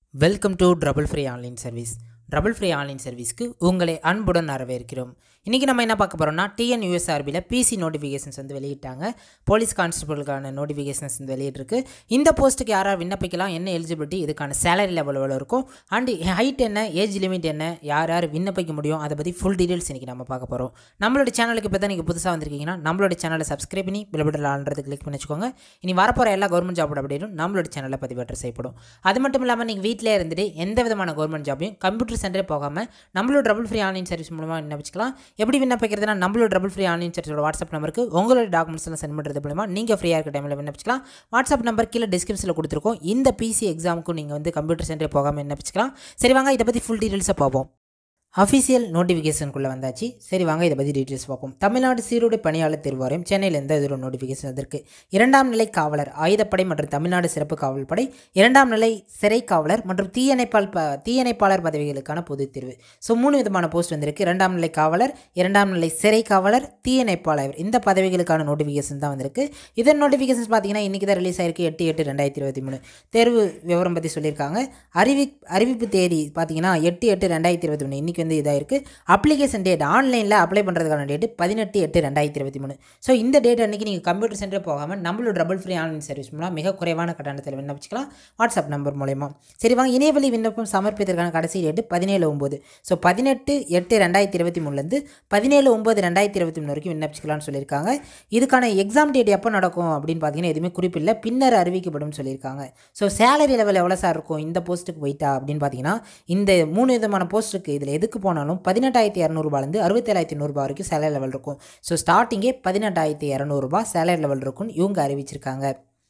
welcome to trouble free online service trouble free online சர்வீஸ்க்கு உங்களை அன்புடன் வரவேற்கிறோம் இன்றைக்கி நம்ம என்ன பார்க்க போகிறோம்னா டிஎன்யூஎஸ்ஆர்பியில் பிசி நோட்டிஃபிகேஷன்ஸ் வந்து வெளியிட்டாங்க போலீஸ் கான்ஸ்டபிளுக்கான நோட்டிஃபிகேஷன்ஸ் வந்து வெளியிட்டிருக்கு இந்த போஸ்ட்டுக்கு யாராவது விண்ணப்பிக்கலாம் என்ன எலிஜிபிலிட்டி இதுக்கான சேலரி லெவல் எவ்வளோ இருக்கும் அண்ட் ஹைட் என்ன ஏஜ் லிமிட் என்ன யார் யார் விண்ணப்பிக்க முடியும் அதை பற்றி ஃபுல் டீடைல்ஸ் இன்றைக்கி நம்ம பார்க்க போகிறோம் நம்மளோட சேனலுக்கு இப்போ தான் நீங்கள் புதுசாக வந்திருக்கீங்கன்னா நம்மளோட சேனலை சப்ஸ்கிரைப் பண்ணி பில்பட்டில் ஆன்றது கிளிக் பண்ணி வச்சுக்கோங்க இனி வரப்போகிற எல்லா கவர்மெண்ட் ஜாபோட அப்படியும் நம்மளோட சேனலில் பதிவேற்றம் செய்யப்படும் அது மட்டும் இல்லாமல் நீங்கள் வீட்டிலே இருந்துட்டு எந்த விதமான கவர்மெண்ட் ஜாபையும் கம்ப்யூட்டர் சென்டரே போகாமல் நம்மளோட டபுள் ஃப்ரீ ஆன்லைன் சர்வீஸ் மூலமாக விண்ணப்பிச்சுக்கலாம் எப்படி விண்ணப்பிக்கிறதுனா நம்மளோட டபுள் ஃப்ரீ ஆன்லைன் சர்வீஸோட வாட்ஸ்அப் நம்பருக்கு உங்களோட டாக்குமெண்ட்ஸ் எல்லாம் சென்ட் பண்ணுறது மூலமா நீங்கள் ஃப்ரீயாக இருக்க டைமில் விண்ணப்பிச்சுக்கலாம் வாட்ஸ்அப் நம்பர் கீழே டிஸ்கிரிப்ஷனில் கொடுத்துருக்கோம் இந்த பிசி எக்ஸாமுக்கும் நீங்கள் வந்து கம்ப்யூட்டர் சென்டரே போகாமல் விண்ணப்பிச்சுக்கலாம் சரி வாங்க இதை பற்றி ஃபுல் டீட்டெயில்ஸை பார்ப்போம் அஃபிஷியல் நோட்டிஃபிகேஷனுக்குள்ளே வந்தாச்சு சரி வாங்க இதை பற்றி டீட்டெயில்ஸ் பார்ப்போம் தமிழ்நாடு சீருடை பணியாளர் தேர்வாரியம் சென்னையிலேருந்து இது ஒரு நோட்டிஃபிகேஷன் வந்திருக்கு இரண்டாம் நிலை காவலர் ஆயுதப்படை மற்றும் தமிழ்நாடு சிறப்பு காவல் படை இரண்டாம் நிலை சிறை காவலர் மற்றும் தீயணைப்பால் ப தீயணைப்பாளர் பதவிகளுக்கான பொதுத் தேர்வு ஸோ மூணு விதமான போஸ்ட் வந்திருக்கு இரண்டாம் நிலை காவலர் இரண்டாம் நிலை சிறை காவலர் தீயணைப்பாளர் இந்த பதவிகளுக்கான நோட்டிஃபிகேஷன் தான் வந்திருக்கு இதன் நோட்டிஃபிகேஷன்ஸ் பார்த்தீங்கன்னா இன்றைக்கி தான் ரிலீஸ் ஆயிருக்கு எட்டு எட்டு ரெண்டாயிரத்தி இருபத்தி மூணு தேர்வு விவரம் பற்றி சொல்லியிருக்காங்க அறிவி அறிவிப்பு தேதி பார்த்தீங்கன்னா எட்டு எட்டு ரெண்டாயிரத்தி இருபத்தி மூணு இன்றைக்கி வந்து இதாக இருக்குது அப்ளிகேஷன் டேட் ஆன்லைனில் அப்ளை பண்ணுறதுக்கான டேட்டு பதினெட்டு எட்டு ரெண்டாயிரத்தி இருபத்தி மூணு ஸோ இந்த டேட் அன்றைக்கி நீங்கள் கம்ப்யூட்டர் சென்டர் போகாமல் நம்மளோட டபுள் ஃப்ரீ ஆன்லைன் சர்வீஸ் மூலம் மிக குறைவான கட்டணத்தில் விண்ணப்பிச்சுக்கலாம் வாட்ஸ்அப் நம்பர் மூலயமா சரி வாங்க இணையவழி விண்ணப்பம் சமர்ப்பித்ததற்கான கடைசி டேட்டு பதினேழு ஒம்பது ஸோ பதினெட்டு எட்டு ரெண்டாயிரத்தி இருபத்தி மூணுலேருந்து பதினேழு ஒம்பது ரெண்டாயிரத்தி இருபத்தி மூணு வரைக்கும் விண்ணப்பிச்சுக்கலாம்னு சொல்லியிருக்காங்க இதுக்கான எக்ஸாம் டேட் எப்போ நடக்கும் அப்படின்னு பார்த்தீங்கன்னா எதுவுமே குறிப்பில்லை பின்னர் அறிவிக்கப்படும் சொல்லியிருக்காங்க ஸோ சேலரி லெவல் எவ்வளோ சார் இருக்கும் இந்த போஸ்ட்டுக்கு போயிட்டா அப்படின்னு பார்த்தீங்கன்னா இந்த மூணு விதமான போஸ்ட்டுக்கு இதில் எதுக்கு போனாலும் பதினெட்டாயிரத்தி இரநூறுபாலேருந்து அறுபத்தேழாயிரத்தி நூறுரூபா வரைக்கும் சேலரி லெவல் இருக்கும் ஸோ ஸ்டார்டிங்கே பதினெட்டாயிரத்தி இரநூறுபா சேலரி லெவல் இருக்கும்னு இவங்க அறிவிச்சிருக்காங்க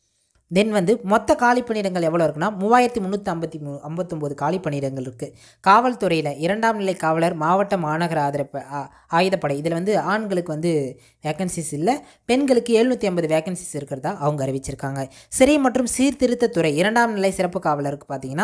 தென் வந்து மொத்த காலி பணியிடங்கள் எவ்வளோ இருக்குன்னா மூவாயிரத்தி முந்நூற்றி ஐம்பத்தி மூ ஐம்பத்தொம்போது காலி பணியிடங்கள் இருக்குது காவல்துறையில் இரண்டாம் நிலை காவலர் மாவட்ட மாநகர ஆதரப்ப ஆயுதப்படை இதில் வந்து ஆண்களுக்கு வந்து வேக்கன்சிஸ் இல்லை பெண்களுக்கு எழுநூற்றி ஐம்பது வேக்கன்சிஸ் இருக்கிறதா அவங்க அறிவிச்சிருக்காங்க சிறை மற்றும் சீர்திருத்தத்துறை இரண்டாம் நிலை சிறப்பு காவலருக்கு பார்த்தீங்கன்னா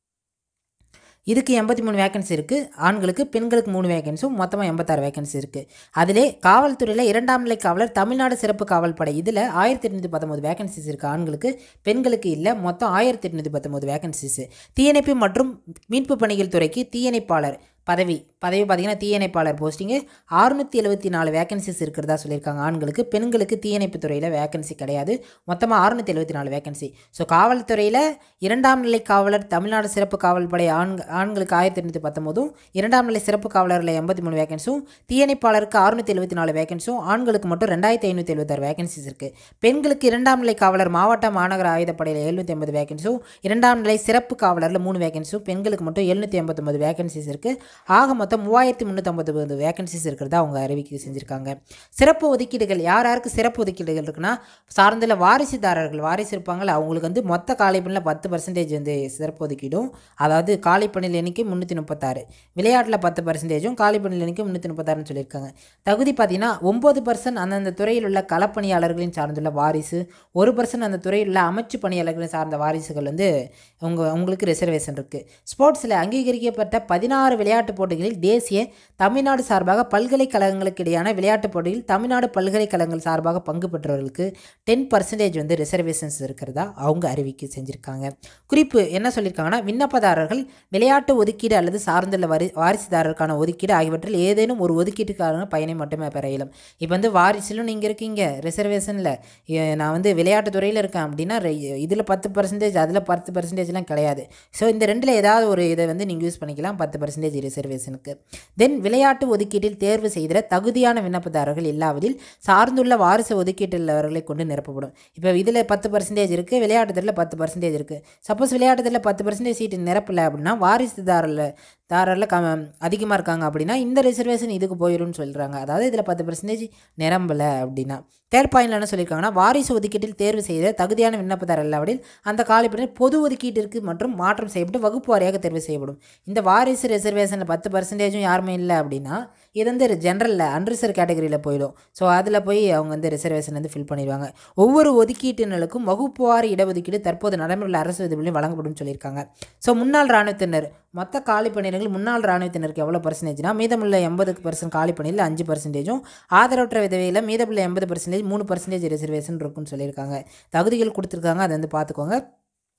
இதுக்கு எண்பத்தி மூணு வேகன்சி இருக்குது ஆண்களுக்கு பெண்களுக்கு மூணு வேகன்ஸும் மொத்தமாக எண்பத்தாறு வேகன்சி இருக்குது அதிலே காவல்துறையில் இரண்டாம் நிலை காவலர் தமிழ்நாடு சிறப்பு காவல் படை இதில் ஆயிரத்தி எட்நூற்றி பத்தொம்போது வேகன்சிஸ் இருக்குது ஆண்களுக்கு பெண்களுக்கு இல்லை மொத்தம் ஆயிரத்தி எட்நூற்றி பத்தொம்போது வேகன்சிஸ் தீயணைப்பு மற்றும் மீட்பு பணிகள் துறைக்கு தீயணைப்பாளர் பதவி பதவி பார்த்திங்கன்னா தீயணைப்பாளர் போஸ்டிங்கு அறுநூற்றி எழுபத்தி நாலு வேகன்சிஸ் இருக்கிறதா சொல்லியிருக்காங்க ஆண்களுக்கு பெண்களுக்கு தீயணைப்பு துறையில் வேகன்சி கிடையாது மொத்தமாக அறுநூற்றி எழுபத்தி நாலு வேகன்சி ஸோ காவல்துறையில் இரண்டாம் நிலை காவலர் தமிழ்நாடு சிறப்பு காவல் படை ஆண் ஆண்களுக்கு ஆயிரத்தி எண்ணூற்றி பத்தொம்போதும் இரண்டாம் நிலை சிறப்பு காவலரில் எண்பத்தி மூணு வேகன்ஸும் தீயணைப்பாளருக்கு அறுநூற்றி எழுபத்தி நாலு வேகன்ஸும் ஆண்களுக்கு மட்டும் ரெண்டாயிரத்தி ஐநூற்றி எழுபத்தாறு வேகன்சிஸ் இருக்குது பெண்களுக்கு இரண்டாம் நிலை காவலர் மாவட்ட மாநகர ஆயுதப்படையில் எழுநூற்றி ஐம்பது வேகன்ஸும் இரண்டாம் நிலை சிறப்பு காவலரில் மூணு வேகன்ஸும் பெண்களுக்கு மட்டும் எழுநூற்றி எண்பத்தொம்பது வேகன்சிஸ் இருக்குது ஆக மொத்தம் மூவாயிரத்தி முந்நூற்றம்பது வேகன்சிஸ் இருக்கிறதா அவங்க அறிவிக்கை செஞ்சுருக்காங்க சிறப்பு ஒதுக்கீடுகள் யார் யாருக்கு சிறப்பு ஒதுக்கீடுகள் இருக்குன்னா சார்ந்துள்ள வாரிசுதாரர்கள் வாரிசு இருப்பாங்கள்ல அவங்களுக்கு வந்து மொத்த காலைப்பணியில் பத்து பர்சன்டேஜ் வந்து சிறப்பு ஒதுக்கீடும் அதாவது காலைப்பணியில் எண்ணிக்கை முந்நூற்றி முப்பத்தாறு விளையாட்டில் பத்து பர்சன்டேஜும் காலைப்பணியில் எண்ணிக்கை முந்நூற்றி முப்பத்தாறுன்னு சொல்லியிருக்காங்க தகுதி பார்த்தீங்கன்னா ஒம்பது பர்சன்ட் அந்தந்த துறையில் உள்ள களப்பணியாளர்களின் சார்ந்துள்ள வாரிசு ஒரு பர்சன்ட் அந்த துறையில் உள்ள அமைச்சு பணியாளர்களின் சார்ந்த வாரிசுகள் வந்து உங்கள் உங்களுக்கு ரிசர்வேஷன் இருக்குது ஸ்போர்ட்ஸில் அங்கீகரிக்கப்பட்ட பதினாறு விளையாட்டு விளையாட்டுப் போட்டிகளில் தேசிய தமிழ்நாடு சார்பாக பல்கலைக்கழகங்களுக்கு இடையான விளையாட்டுப் போட்டியில் தமிழ்நாடு பல்கலைக்கழகங்கள் சார்பாக பங்கு பெற்றவர்களுக்கு டென் பர்சன்டேஜ் வந்து ரிசர்வேஷன்ஸ் இருக்கிறதா அவங்க அறிவிக்கை செஞ்சுருக்காங்க குறிப்பு என்ன சொல்லியிருக்காங்கன்னா விண்ணப்பதாரர்கள் விளையாட்டு ஒதுக்கீடு அல்லது சார்ந்துள்ள வரி வாரிசுதாரருக்கான ஒதுக்கீடு ஆகியவற்றில் ஏதேனும் ஒரு ஒதுக்கீட்டுக்கான பயனை மட்டுமே பெற இயலும் இப்போ வந்து வாரிசிலும் நீங்கள் இருக்கீங்க ரிசர்வேஷனில் நான் வந்து விளையாட்டு துறையில் இருக்கேன் அப்படின்னா இதில் பத்து பர்சன்டேஜ் அதில் பத்து பர்சன்டேஜ்லாம் கிடையாது ஸோ இந்த ரெண்டில் ஏதாவது ஒரு இதை வந்து நீங்கள் யூஸ் பண்ணிக்கலாம் பத்து பர்சன்டேஜ் ரிசர்வேஷனுக்கு தென் விளையாட்டு ஒதுக்கீட்டில் தேர்வு செய்த தகுதியான விண்ணப்பதாரர்கள் இல்லாவதில் சார்ந்துள்ள வாரிசு ஒதுக்கீட்டில் கொண்டு நிரப்பப்படும் இப்போ இதில் பத்து பர்சன்டேஜ் இருக்குது விளையாட்டுத்தில் பத்து பர்சன்டேஜ் இருக்குது சப்போஸ் விளையாட்டுத்தில் பத்து பர்சன்டேஜ் சீட்டு நிரப்பலை அப்படின்னா வாரிசுதாரில் தாரில் க அதிகமாக இருக்காங்க அப்படின்னா இந்த ரிசர்வேஷன் இதுக்கு போயிடும்னு சொல்கிறாங்க அதாவது இதில் பத்து பர்சன்டேஜ் நிரம்பலை அப்படின்னா தேர்ட் பாயிண்டில் என்ன சொல்லியிருக்காங்கன்னா வாரிசு ஒதுக்கீட்டில் தேர்வு செய்த தகுதியான விண்ணப்பதாரர் இல்லாவிடில் அந்த காலிப்பினர் பொது ஒதுக்கீட்டிற்கு மற்றும் மாற்றம் செய்யப்பட்டு வகுப்பு வாரியாக தேர்வு செய்யப்படும் இந்த வாரிசு ரிசர்வேஷனில் பத்து பர்சன்டேஜும் யாருமே இல்லை அப்படின்னா இது வந்து ஜென்ரலில் அன்ரிசர்வ் கேட்டகரியில் போயிடும் ஸோ அதில் போய் அவங்க வந்து ரிசர்வேஷன் வந்து ஃபில் பண்ணிடுவாங்க ஒவ்வொரு ஒதுக்கீட்டினருக்கும் வகுப்பு வாரி இடஒதுக்கீடு தற்போது நடைமுறையில் அரசு விதிகளில் வழங்கப்படும் சொல்லியிருக்காங்க ஸோ முன்னாள் இராணுவத்தினர் மொத்த காலி பணியிடங்கள் முன்னாள் இராணுவத்தினருக்கு எவ்வளோ பர்சன்டேஜ்னா மீதமுள்ள எண்பது பர்சன்ட் காலி பணியில் அஞ்சு பர்சன்டேஜும் ஆதரவற்ற விதவையில் மீதமுள்ள எண்பது பர்சன்டேஜ் மூணு பர்சன்டேஜ் ரிசர்வேஷன் இருக்குன்னு சொல்லியிருக்காங்க தகுதிகள் கொடுத்துருக்காங்க அதை வந்து பார்த்துக்கோங்க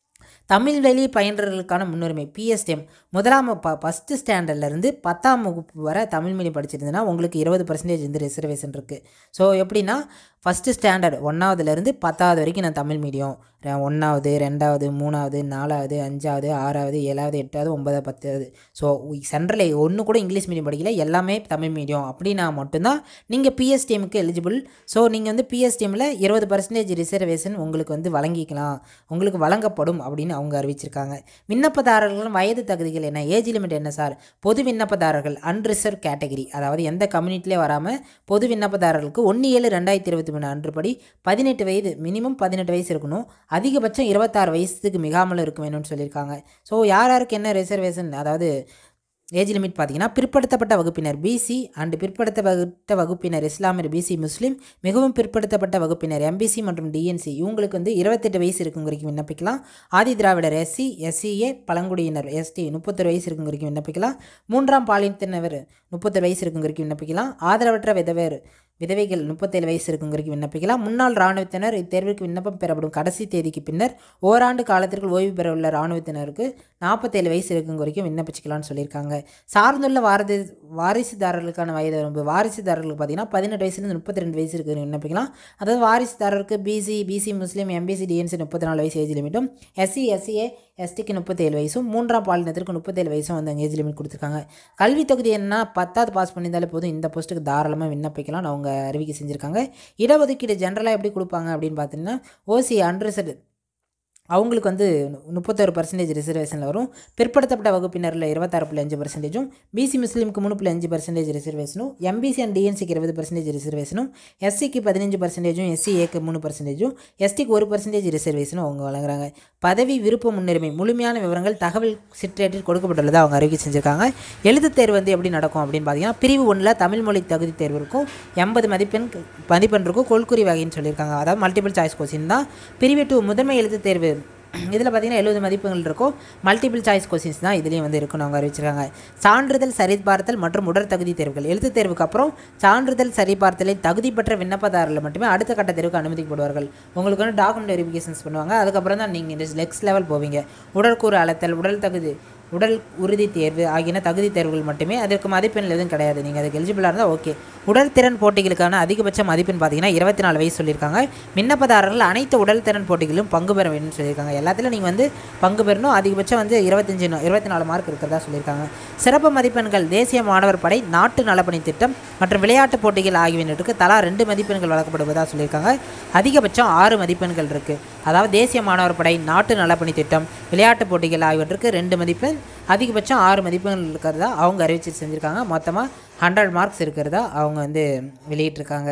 தமிழ் வழி பயின்றவர்களுக்கான முன்னுரிமை பிஎஸ்டிஎம் முதலாம் ப ஃபஸ்ட்டு ஸ்டாண்டர்ட்லேருந்து பத்தாம் வகுப்பு வரை தமிழ் மீடியம் படிச்சிருந்ததுன்னா உங்களுக்கு இருபது பர்சன்டேஜ் வந்து ரிசர்வேஷன் இருக்குது ஸோ எப்படின்னா ஃபஸ்ட்டு ஸ்டாண்டர்ட் ஒன்றாவதுலேருந்து பத்தாவது வரைக்கும் நான் தமிழ் மீடியம் ரெ- ஒன்றாவது ரெண்டாவது மூணாவது நாலாவது அஞ்சாவது ஆறாவது ஏழாவது எட்டாவது ஒன்பதாவது பத்தாவது ஸோ சென்ட்ரல் ஒன்று கூட இங்கிலீஷ் மீடியம் படிக்கல எல்லாமே தமிழ் மீடியம் அப்படின்னா மட்டும்தான் நீங்கள் பிஎஸ்டிஎம்க்கு எலிஜிபிள் ஸோ நீங்கள் வந்து பிஎஸ்டிஎம்மில் இருபது பர்சன்டேஜ் ரிசர்வேஷன் உங்களுக்கு வந்து வழங்கிக்கலாம் உங்களுக்கு வழங்கப்படும் அப்படின்னு அவங்க அறிவிச்சிருக்காங்க விண்ணப்பதாரர்கள் வயது தகுதிகள் என்ன ஏஜ் லிமிட் என்ன சார் பொது விண்ணப்பதாரர்கள் அன்ரிசர்வ் கேட்டகரி அதாவது எந்த கம்யூனிட்டிலே வராமல் பொது விண்ணப்பதாரர்களுக்கு ஒன்று ஏழு ரெண்டாயிரத்தி இருபத்தி மூணு அன்றுபடி பதினெட்டு வயது மினிமம் பதினெட்டு வயசு இருக்கணும் அதிகபட்சம் இருபத்தாறு வயசுக்கு மிகாமல் இருக்க வேணும்னு சொல்லியிருக்காங்க ஸோ யார் யாருக்கு என்ன ரிசர்வேஷன் அதாவது ஏஜ் லிமிட் பார்த்தீங்கன்னா பிற்படுத்தப்பட்ட வகுப்பினர் பிசி அண்டு பிற்படுத்தப்பட்ட வகுப்பினர் இஸ்லாமியர் பிசி முஸ்லீம் மிகவும் பிற்படுத்தப்பட்ட வகுப்பினர் எம்பிசி மற்றும் டிஎன்சி இவங்களுக்கு வந்து இருபத்தெட்டு வயசு இருக்கும் வரைக்கும் விண்ணப்பிக்கலாம் ஆதி திராவிடர் எஸ்சி எஸ்சிஏ பழங்குடியினர் எஸ்டி முப்பத்தொரு வயசு இருக்கும் வரைக்கும் விண்ணப்பிக்கலாம் மூன்றாம் பாலினத்தினர் முப்பத்தொரு வயசு இருக்கும் வரைக்கும் விண்ணப்பிக்கலாம் ஆதரவற்ற விதவர் விதவைகள் முப்பத்தேழு வயசு இருக்கும் வரைக்கும் விண்ணப்பிக்கலாம் முன்னாள் இராணுவத்தினர் இத்தேர்வுக்கு விண்ணப்பம் பெறப்படும் கடைசி தேதிக்கு பின்னர் ஓராண்டு காலத்திற்கு ஓய்வு பெற உள்ள இராணுவத்தினருக்கு நாற்பத்தேழு வயசு இருக்கும் வரைக்கும் விண்ணப்பிச்சுக்கலாம்னு சொல்லியிருக்காங்க சார்ந்துள்ள வாரதி வாரிசுதாரர்களுக்கான வயது வரம்பு வாரிசுதாரர்களுக்கு பார்த்தீங்கன்னா பதினெட்டு வயசுலேருந்து முப்பத்தி ரெண்டு வயசு இருக்கு விண்ணப்பிக்கலாம் அதாவது வாரிசுதாரருக்கு BC BC Muslim MBC DNC முப்பத்தி நாலு வயசு ஏஜ் லிமிட்டும் எஸ்சி எஸ்சிஏ எஸ்டிக்கு முப்பத்தேழு வயசும் மூன்றாம் பாலினத்திற்கு முப்பத்தேழு வயசும் வந்து அங்கே ஏஜ் லிமிட் கொடுத்துருக்காங்க கல்வி தகுதி என்ன பத்தாவது பாஸ் பண்ணியிருந்தாலே போதும் இந்த போஸ்ட்டுக்கு தாராளமாக விண்ணப்பிக்கலாம் அவங்க அறிவிக்கை செஞ்சுருக்காங்க இடஒதுக்கீடு ஜென்ரலாக எப்படி கொடுப்பாங்க அப்படின்னு பார்த்தீங்கன்னா ஓசி அன்ரிசர்டு அவங்களுக்கு வந்து முப்பத்தொரு பர்சன்டேஜ் ரிசர்வேஷனில் வரும் பிற்படுத்தப்பட்ட வகுப்பினரில் இருபத்தாறு புள்ளி அஞ்சு பர்சன்டேஜும் பிசி முஸ்லீமுக்கு மூணு புள்ளி அஞ்சு பர்சன்டேஜ் ரிசர்வேஷனும் எம்பிசி அண்ட் டிஎன்சிக்கு இருபது பர்சன்டேஜ் ரிசர்வேஷனும் எஸ்சிக்கு பதினஞ்சு பர்சன்டேஜும் எஸ்சிஏக்கு மூணு பர்சன்டேஜும் எஸ்டிக்கு ஒரு பர்சன்டேஜ் ரிசர்வேஷனும் அவங்க வழங்குறாங்க பதவி விருப்ப முன்னுரிமை முழுமையான விவரங்கள் தகவல் சிற்றேட்டில் கொடுக்கப்பட்டுள்ளதை அவங்க அறிக்கை செஞ்சுருக்காங்க எழுத்துத் தேர்வு வந்து எப்படி நடக்கும் அப்படின்னு பார்த்தீங்கன்னா பிரிவு ஒன்றில் தமிழ் மொழி தகுதி தேர்வு இருக்கும் எண்பது மதிப்பெண் மதிப்பெண் இருக்கும் கொள்குறி வகைன்னு சொல்லியிருக்காங்க அதாவது மல்டிபிள் சாய்ஸ் கொஸ்டின் தான் பிரிவு டூ முதன்மை எழுத்துத் தேர்வு இதில் பார்த்தீங்கன்னா எழுபது மதிப்பெண்கள் இருக்கும் மல்டிபிள் சாய்ஸ் கொஸ்டின்ஸ் தான் இதுலேயும் வந்து இருக்குன்னு அவங்க அறிவிச்சிருக்காங்க சான்றிதழ் சரிபார்த்தல் மற்றும் உடற் தகுதி தேர்வுகள் எழுத்துத் தேர்வுக்கு அப்புறம் சான்றிதழ் சரிபார்த்தலில் தகுதி பெற்ற விண்ணப்பதாரர்கள் மட்டுமே அடுத்த கட்ட தேர்வுக்கு அனுமதிக்கப்படுவார்கள் உங்களுக்கு வந்து டாக்குமெண்ட் வெரிஃபிகேஷன்ஸ் பண்ணுவாங்க அதுக்கப்புறம் தான் நீங்கள் இந்த நெக்ஸ்ட் லெவல் போவீங்க உடற்கூறு அளத்தல் உடல் தகுதி உடல் உறுதி தேர்வு ஆகியன தகுதி தேர்வுகள் மட்டுமே அதற்கு மதிப்பெண் எதுவும் கிடையாது நீங்கள் அதுக்கு எலிஜிபிளாக இருந்தால் ஓகே உடல் திறன் போட்டிகளுக்கான அதிகபட்ச மதிப்பெண் பார்த்தீங்கன்னா இருபத்தி நாலு வயசு சொல்லியிருக்காங்க விண்ணப்பதாரர்கள் அனைத்து உடல் திறன் போட்டிகளிலும் பங்கு பெற வேணும்னு சொல்லியிருக்காங்க எல்லாத்துலையும் நீங்கள் வந்து பங்கு பெறணும் அதிகபட்சம் வந்து இருபத்தஞ்சு இருபத்தி நாலு மார்க் இருக்கிறதா சொல்லியிருக்காங்க சிறப்பு மதிப்பெண்கள் தேசிய மாணவர் படை நாட்டு நலப்பணி திட்டம் மற்றும் விளையாட்டுப் போட்டிகள் ஆகியவற்றுக்கு தலா ரெண்டு மதிப்பெண்கள் வழங்கப்படுவதாக சொல்லியிருக்காங்க அதிகபட்சம் ஆறு மதிப்பெண்கள் இருக்குது அதாவது தேசிய மாணவர் படை நாட்டு நலப்பணி திட்டம் விளையாட்டுப் போட்டிகள் ஆகியவற்றுக்கு ரெண்டு மதிப்பெண் அதிகபட்சம் ஆறு மதிப்பெண்கள் இருக்கிறதா அவங்க அறிவிச்சு செஞ்சுருக்காங்க மொத்தமாக ஹண்ட்ரட் மார்க்ஸ் இருக்கிறதா அவங்க வந்து வெளியிட்டிருக்காங்க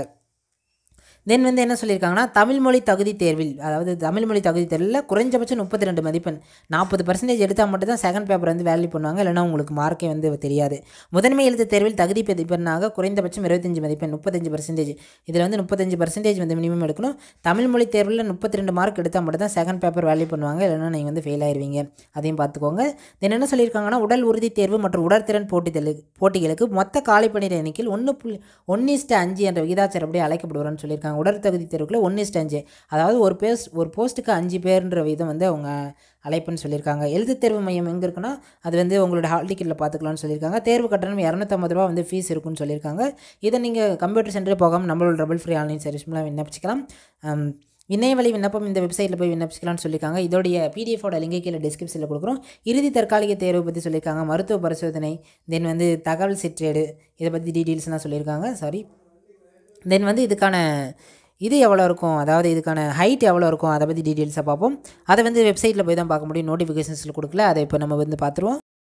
தென் வந்து என்ன சொல்லியிருக்காங்கன்னா தமிழ் மொழி தகுதி தேர்வில் அதாவது தமிழ் மொழி தகுதி தேர்வில் குறைஞ்சபட்சம் முப்பத்தி ரெண்டு மதிப்பெண் நாற்பது பர்சன்டேஜ் எடுத்தால் மட்டும் தான் செகண்ட் பேப்பர் வந்து வேல்யூ பண்ணுவாங்க இல்லைன்னா உங்களுக்கு மார்க்கே வந்து தெரியாது முதன்மை எழுத்து தேர்வில் தகுதி மதிப்பெண்ணாக குறைந்தபட்சம் இருபத்தஞ்சு மதிப்பெண் முப்பத்தஞ்சு பர்சன்டேஜ் இதில் வந்து முப்பத்தஞ்சு பர்சன்டேஜ் வந்து மினிமம் எடுக்கணும் தமிழ் மொழி தேர்வில் முப்பத்தி ரெண்டு மார்க் எடுத்தால் மட்டும் தான் செகண்ட் பேப்பர் வேல்யூ பண்ணுவாங்க இல்லைன்னா நீங்கள் வந்து ஃபெயில் ஆயிருவீங்க அதையும் பார்த்துக்கோங்க தென் என்ன சொல்லியிருக்காங்கன்னா உடல் உறுதி தேர்வு மற்றும் உடற்திறன் போட்டிதலு போட்டிகளுக்கு மொத்த காலி பணியிட எண்ணிக்கையில் ஒன்று புள்ளி ஒன்று இஸ்ட்டு அஞ்சு என்ற விகிதாச்சாரப்படி அழைக்கப்படுவார்னு சொல்லியிருக்காங்க உடற்தகுதி தேர்வுக்குள்ள ஒன்று இஸ்ட்டு அஞ்சு அதாவது ஒரு பேஸ் ஒரு போஸ்ட்டுக்கு அஞ்சு பேர்ன்ற விதம் வந்து அவங்க அழைப்புன்னு சொல்லியிருக்காங்க எழுத்து தேர்வு மையம் எங்கே இருக்குன்னா அது வந்து உங்களோட ஹால் டிக்கெட்டில் பார்த்துக்கலாம்னு சொல்லியிருக்காங்க தேர்வு கட்டணம் இரநூத்தம்பது ரூபா வந்து ஃபீஸ் இருக்குன்னு சொல்லியிருக்காங்க இதை நீங்கள் கம்ப்யூட்டர் சென்டரே போகாமல் நம்மளோட டபுள் ஃப்ரீ ஆன்லைன் சர்வீஸ் மூலம் விண்ணப்பிச்சிக்கலாம் ஆம், இணையவழி விண்ணப்பம் இந்த வெப்சைட்டில் போய் விண்ணப்பிச்சிக்கலாம்னு சொல்லியிருக்காங்க இதோடைய பிடிஎஃபோட லிங்கை கீழே டிஸ்கிரிப்ஷனில் கொடுக்குறோம் இறுதி தற்காலிக தேர்வு பற்றி சொல்லியிருக்காங்க மருத்துவ பரிசோதனை தென் வந்து தகவல் சிற்றேடு இதை பற்றி டீட்டெயில்ஸ்லாம் சொல்லியிருக்காங்க சாரி தென் வந்து இதுக்கான இது எவ்வளோ இருக்கும் அதாவது இதுக்கான ஹைட் எவ்வளோ இருக்கும் அதை பற்றி டீட்டெயில்ஸை பார்ப்போம் அதை வந்து வெப்சைட்டில் போய் தான் பார்க்க முடியும் நோட்டிஃபிகேஷன்ஸில் கொடுக்கல அதை இப்போ நம்ம வந்து பார்த்துருவோம்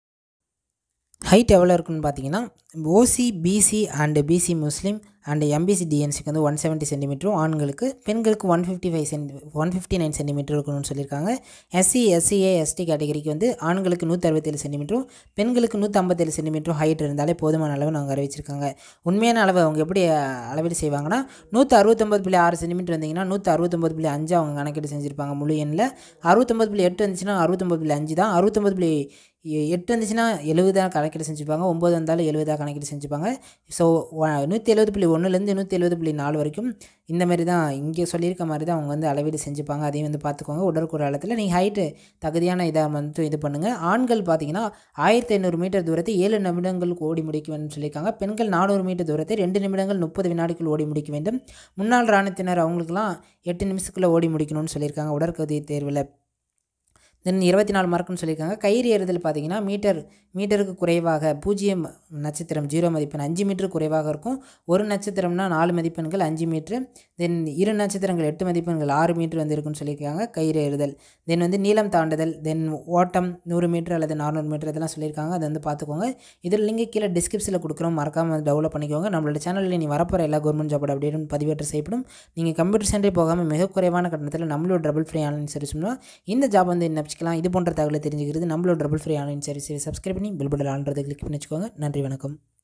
ஹைட் எவ்வளோ இருக்குன்னு பார்த்தீங்கன்னா OC BC and BC Muslim and MBC டிஎன்சிக்கு வந்து ஒன் செவன்ட்டி சென்டிமீட்டரும் ஆண்களுக்கு பெண்களுக்கு one fifty five centi one fifty nine centimetre இருக்கணும்னு சொல்லியிருக்காங்க எஸ்சி எஸ்சிஏ எஸ்டி கேட்டகரிக்கு வந்து ஆண்களுக்கு நூற்றி அறுபத்தேழு சென்டிமீட்டரும் பெண்களுக்கு நூற்றி ஐம்பத்தேழு சென்டிமீட்டரும் ஹைட் இருந்தாலே போதுமான அளவு அவங்க அறிவிச்சிருக்காங்க உண்மையான அளவு அவங்க எப்படி அஹ், அளவீடு செய்வாங்கன்னா நூற்றி அறுபத்தொம்பது புள்ளி ஆறு சென்டிமீட்டர் வந்தீங்கன்னா நூற்றி அறுபத்தொம்பது புள்ளி அஞ்சு அவங்க கணக்கீடு செஞ்சுருப்பாங்க முழு எண்ணில் அறுபத்தொம்பது புள்ளி எட்டு வந்துச்சுன்னா அறுபத்தொம்பது புள்ளி அஞ்சு தான் அறுபத்தொம்பது புள்ளி எ- எட்டு வந்துச்சுன்னா எழுபதாக கணக்கீடு செஞ்சுப்பாங்க ஒம்பது வந்தாலும் எழுபதாக கணக்கீடு செஞ்சுப்பாங்க ஸோ நூற்றி எழுபது புள்ளி ஒன்றுலேருந்து நூற்றி எழுபது புள்ளி நாலு வரைக்கும் இந்த மாதிரி தான் இங்கே சொல்லியிருக்க மாதிரி தான் அவங்க வந்து அளவீடு செஞ்சுப்பாங்க அதையும் வந்து பார்த்துக்கோங்க உடற்கூறு அளத்தில் நீங்கள் ஹைட்டு தகுதியான இதாக வந்து இது பண்ணுங்கள் ஆண்கள் பார்த்தீங்கன்னா ஆயிரத்தி ஐநூறு மீட்டர் தூரத்தை ஏழு நிமிடங்களுக்கு ஓடி முடிக்க வேண்டும் சொல்லியிருக்காங்க பெண்கள் நானூறு மீட்டர் தூரத்தை ரெண்டு நிமிடங்கள் முப்பது வினாடிக்குள் ஓடி முடிக்க வேண்டும் முன்னாள் இராணுவத்தினர் அவங்களுக்குலாம் எட்டு நிமிஷத்துக்குள்ளே ஓடி முடிக்கணும்னு சொல்லியிருக்காங்க உடற்கதி தேர்வில் தென் இருபத்தி நாலு மார்க்குன்னு சொல்லியிருக்காங்க கயிறு ஏறுதல் பார்த்தீங்கன்னா மீட்டர் மீட்டருக்கு குறைவாக பூஜ்ஜியம் நட்சத்திரம் ஜீரோ மதிப்பெண் அஞ்சு மீட்டர் குறைவாக இருக்கும் ஒரு நட்சத்திரம்னா நாலு மதிப்பெண்கள் அஞ்சு மீட்ரு தென் இரு நட்சத்திரங்கள் எட்டு மதிப்பெண்கள் ஆறு மீட்டர் வந்து இருக்குன்னு சொல்லியிருக்காங்க கயிறு ஏறுதல் தென் வந்து நீளம் தாண்டுதல் தென் ஓட்டம் நூறு மீட்டர் அல்லது நானூறு மீட்டர் இதெல்லாம் சொல்லியிருக்காங்க அதை வந்து பார்த்துக்கோங்க இதில் லிங்க் கீழே டிஸ்கிரிப்ஷனில் கொடுக்குறோம் மறக்காமல் டெவலப் பண்ணிக்கோங்க நம்மளோட சேனலில் நீ வரப்போகிற எல்லா கவர்மெண்ட் ஜாபோட அப்படின்னு பதிவேற்றம் செய்யப்படும் நீங்கள் கம்ப்யூட்டர் சென்டரே போகாமல் மிக குறைவான கட்டணத்தில் நம்மளோட டபுள் ஃப்ரீ ஆன்லைன் சர்வீஸ்னா இந்த ஜாப் வந்து என்ன வச்சுக்கலாம் இது போன்ற தகவலை தெரிஞ்சுக்கிறது நம்மளோட double free online service subscribe பண்ணி பில் பட்டன் ஆன்றது கிளிக் பண்ணி வச்சுக்கோங்க நன்றி வணக்கம்